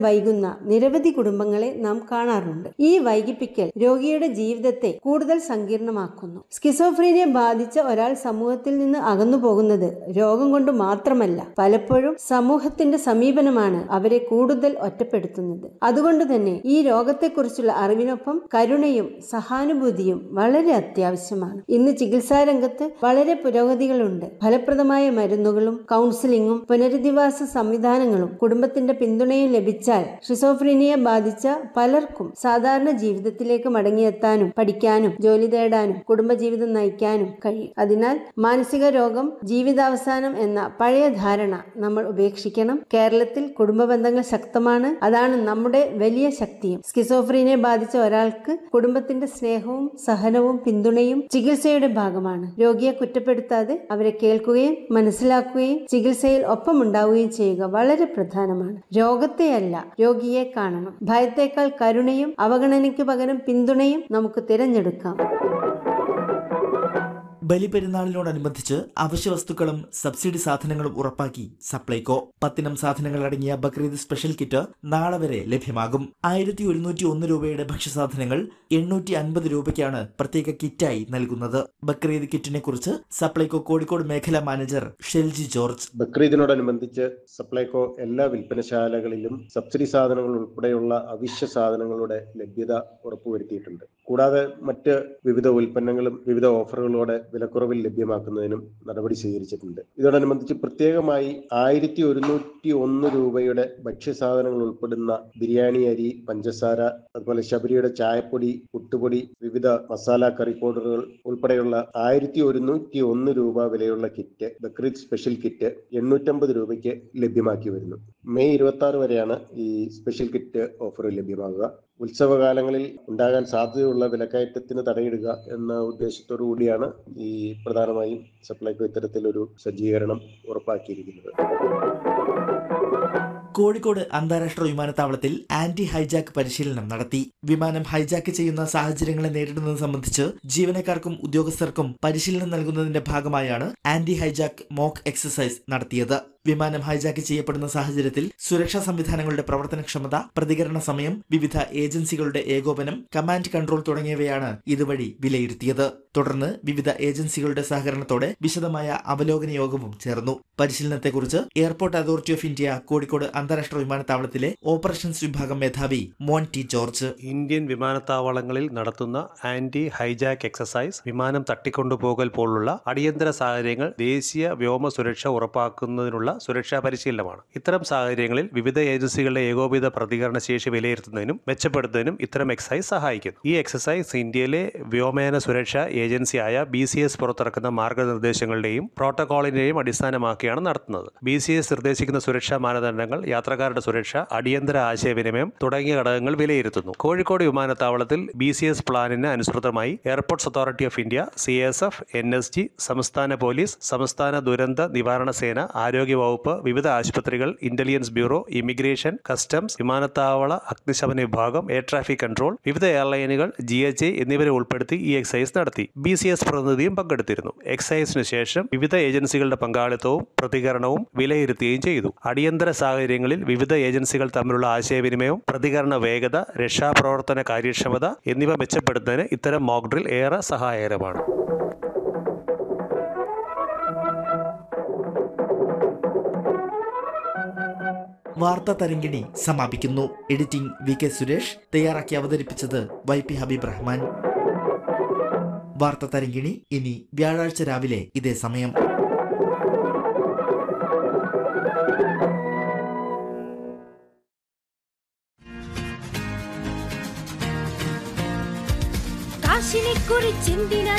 വൈകുന്ന നിരവധി കുടുംബങ്ങളെ നാം കാണാറുണ്ട് ഈ വൈകിപ്പിക്കൽ രോഗിയുടെ ജീവിതത്തെ കൂടുതൽ സങ്കീർണമാക്കുന്നു സ്കിസോഫ്രീനിയ ബാധിച്ച ഒരാൾ സമൂഹത്തിൽ നിന്ന് അകന്നു പോകുന്നത് രോഗം കൊണ്ട് മാത്രമല്ല പലപ്പോഴും സമൂഹത്തിന്റെ സമീപനമാണ് അവരെ കൂടുതൽ ഒറ്റപ്പെടുത്തുന്നത് അതുകൊണ്ട് തന്നെ ഈ രോഗത്തെക്കുറിച്ചുള്ള അറിവിനൊപ്പം കരുണയും സഹാനുഭൂതിയും വളരെ അത്യാവശ്യമാണ് ഇന്ന് ചികിത്സാ രംഗത്ത് വളരെ പുരോഗതികളുണ്ട് ഫലപ്രദമായ മരുന്നുകളും കൗൺസിലിംഗും പുനരധിവാസ സംവിധാനങ്ങളും കുടുംബത്തിന്റെ പിന്തുണയും ലഭിച്ചാൽ ഷിസോഫ്രീനിയ ബാധിച്ച പലർക്കും സാധാരണ ജീവിതത്തിലേക്ക് മടങ്ങിയെത്താനും പഠിക്കാനും ജോലി തേടാനും കുടുംബജീവിതം നയിക്കാനും കഴിയും അതിനാൽ മാനസിക രോഗം ജീവിതാവസാനം എന്ന പഴയ ധാരണ നമ്മൾ ഉപേക്ഷിക്കണം കേരളത്തിൽ കുടുംബ ബന്ധങ്ങൾ ശക്തമാണ് അതാണ് നമ്മുടെ വലിയ ശക്തിയും സ്കിസോഫ്രീനെ ബാധിച്ച ഒരാൾക്ക് കുടുംബത്തിന്റെ സ്നേഹവും സഹനവും പിന്തുണയും ചികിത്സയുടെ ഭാഗമാണ് രോഗിയെ കുറ്റപ്പെടുത്താതെ അവരെ കേൾക്കുകയും മനസ്സിലാക്കുകയും ചികിത്സയിൽ ഒപ്പമുണ്ടാവുകയും ചെയ്യുക വളരെ പ്രധാനമാണ് രോഗത്തെയല്ല രോഗിയെ കാണണം ഭയത്തേക്കാൾ കരുണയും അവഗണനയ്ക്ക് പകരം പിന്തുണയും നമുക്ക് തിരഞ്ഞെടുക്കാം ബലിപെരുന്നാളിനോടനുബന്ധിച്ച് അവശ്യ വസ്തുക്കളും സബ്സിഡി സാധനങ്ങളും ഉറപ്പാക്കി സപ്ലൈകോ പത്തിനം സാധനങ്ങൾ അടങ്ങിയ ബക്രീദ് സ്പെഷ്യൽ കിറ്റ് നാളെ വരെ ലഭ്യമാകും ആയിരത്തി ഒരുന്നൂറ്റി ഒന്ന് രൂപയുടെ ഭക്ഷ്യസാധനങ്ങൾ എണ്ണൂറ്റി അൻപത് രൂപയ്ക്കാണ് പ്രത്യേക കിറ്റായി നൽകുന്നത് ബക്രീദ് കിറ്റിനെ കുറിച്ച് സപ്ലൈകോ കോഴിക്കോട് മേഖലാ മാനേജർ ഷെൽജി ജോർജ് ബക്രീദിനോടനുബന്ധിച്ച് സപ്ലൈകോ എല്ലാ വിൽപ്പനശാലകളിലും സബ്സിഡി സാധനങ്ങൾ ഉൾപ്പെടെയുള്ള അവശ്യ സാധനങ്ങളുടെ ലഭ്യത ഉറപ്പുവരുത്തിയിട്ടുണ്ട് കൂടാതെ മറ്റ് വിവിധ ഉൽപ്പന്നങ്ങളും വിവിധ ഓഫറുകളോടെ വിലക്കുറവിൽ ലഭ്യമാക്കുന്നതിനും നടപടി സ്വീകരിച്ചിട്ടുണ്ട് ഇതോടനുബന്ധിച്ച് പ്രത്യേകമായി ആയിരത്തി ഒരുന്നൂറ്റി ഒന്ന് രൂപയുടെ ഭക്ഷ്യസാധനങ്ങൾ ഉൾപ്പെടുന്ന ബിരിയാണി അരി പഞ്ചസാര അതുപോലെ ശബരിയുടെ ചായപ്പൊടി പുട്ടുപൊടി വിവിധ മസാല കറി പൗഡറുകൾ ഉൾപ്പെടെയുള്ള ആയിരത്തി ഒരുന്നൂറ്റി ഒന്ന് രൂപ വിലയുള്ള കിറ്റ് ബക്രീദ് സ്പെഷ്യൽ കിറ്റ് എണ്ണൂറ്റമ്പത് രൂപയ്ക്ക് ലഭ്യമാക്കി വരുന്നു മെയ് ഇരുപത്തി ആറ് വരെയാണ് ഈ സ്പെഷ്യൽ കിറ്റ് ഓഫർ ലഭ്യമാകുക ഉത്സവകാലങ്ങളിൽ ഉണ്ടാകാൻ സാധ്യതയുള്ള വിലക്കയറ്റത്തിന് തടയിടുക എന്ന ഉദ്ദേശത്തോടു കൂടിയാണ് ഈ പ്രധാനമായും സപ്ലൈകോ ഇത്തരത്തിലൊരു സജ്ജീകരണം ഉറപ്പാക്കിയിരിക്കുന്നത് കോഴിക്കോട് അന്താരാഷ്ട്ര വിമാനത്താവളത്തിൽ ആന്റി ഹൈജാക്ക് പരിശീലനം നടത്തി വിമാനം ഹൈജാക്ക് ചെയ്യുന്ന സാഹചര്യങ്ങളെ നേരിടുന്നത് സംബന്ധിച്ച് ജീവനക്കാർക്കും ഉദ്യോഗസ്ഥർക്കും പരിശീലനം നൽകുന്നതിന്റെ ഭാഗമായാണ് ആന്റി ഹൈജാക്ക് മോക്ക് എക്സസൈസ് നടത്തിയത് വിമാനം ഹൈജാക്ക് ചെയ്യപ്പെടുന്ന സാഹചര്യത്തിൽ സുരക്ഷാ സംവിധാനങ്ങളുടെ പ്രവർത്തനക്ഷമത പ്രതികരണ സമയം വിവിധ ഏജൻസികളുടെ ഏകോപനം കമാൻഡ് കൺട്രോൾ തുടങ്ങിയവയാണ് ഇതുവഴി വിലയിരുത്തിയത് തുടർന്ന് വിവിധ ഏജൻസികളുടെ സഹകരണത്തോടെ വിശദമായ അവലോകന യോഗവും ചേർന്നു പരിശീലനത്തെക്കുറിച്ച് airport authority of India Kozhikode അന്താരാഷ്ട്ര വിമാനത്താവളത്തിലെ ഓപ്പറേഷൻസ് വിഭാഗം മേധാവി മോൻ ടി ജോർജ് ഇന്ത്യൻ വിമാനത്താവളങ്ങളിൽ നടത്തുന്ന ആന്റി ഹൈജാക്ക് എക്സസൈസ് വിമാനം തട്ടിക്കൊണ്ടുപോകൽ പോലുള്ള അടിയന്തര സാഹചര്യങ്ങൾ ദേശീയ വ്യോമ സുരക്ഷ ഉറപ്പാക്കുന്നതിനുള്ള സുരക്ഷാ പരിശീലനമാണ് ഇത്തരം സാഹചര്യങ്ങളിൽ വിവിധ ഏജൻസികളുടെ ഏകോപിത പ്രതികരണ ശേഷി വിലയിരുത്തുന്നതിനും മെച്ചപ്പെടുത്തുന്നതിനും ഇത്തരം എക്സസൈസ് സഹായിക്കുന്നു ഈ എക്സസൈസ് ഇന്ത്യയിലെ വ്യോമയാന സുരക്ഷാ ഏജൻസിയായ ബി സി എസ് പുറത്തിറക്കുന്ന മാർഗനിർദ്ദേശങ്ങളുടെയും പ്രോട്ടോകോളിന്റെയും അടിസ്ഥാനമാക്കിയാണ് നടത്തുന്നത് ബി സി എസ് നിർദ്ദേശിക്കുന്ന സുരക്ഷാ മാനദണ്ഡങ്ങൾ യാത്രക്കാരുടെ സുരക്ഷ അടിയന്തര ആശയവിനിമയം തുടങ്ങിയ ഘടകങ്ങൾ വിലയിരുത്തുന്നു കോഴിക്കോട് വിമാനത്താവളത്തിൽ ബി സി എസ് പ്ലാനിന് അനുസൃതമായി airports authority of India C S F N S G സംസ്ഥാന പോലീസ് സംസ്ഥാന ദുരന്ത നിവാരണ സേന ആരോഗ്യ വകുപ്പ് വിവിധ ആശുപത്രികൾ ഇന്റലിജൻസ് ബ്യൂറോ ഇമിഗ്രേഷൻ കസ്റ്റംസ് വിമാനത്താവള അഗ്നിശമന വിഭാഗം എയർ ട്രാഫിക് കൺട്രോൾ വിവിധ എയർലൈനുകൾ ജി എച്ച് എ എന്നിവരെ ഉൾപ്പെടുത്തി ഈ എക്സൈസ് നടത്തി ബി സി എസ് പ്രതിനിധിയും പങ്കെടുത്തിരുന്നു എക്സൈസിന് ശേഷം വിവിധ ഏജൻസികളുടെ പങ്കാളിത്തവും പ്രതികരണവും വിലയിരുത്തുകയും ചെയ്തു അടിയന്തര സാഹചര്യങ്ങളിൽ വിവിധ ഏജൻസികൾ തമ്മിലുള്ള ആശയവിനിമയവും പ്രതികരണ വേഗത രക്ഷാപ്രവർത്തന കാര്യക്ഷമത എന്നിവ മെച്ചപ്പെടുത്തുന്നതിന് ഇത്തരം മോക്ക് ഡ്രിൽ ഏറെ സഹായകരമാണ് വാർത്താ തരങ്കിണി സമാപിക്കുന്നു എഡിറ്റിംഗ് വി കെ സുരേഷ് തയ്യാറാക്കി അവതരിപ്പിച്ചത് വൈ പി ഹബീബ് റഹ്മാൻ വാർത്താ തരങ്കിണി ഇനി വ്യാഴാഴ്ച രാവിലെ ഇതേ സമയം കാശിനെ കുറിച്ചെന്തിനാ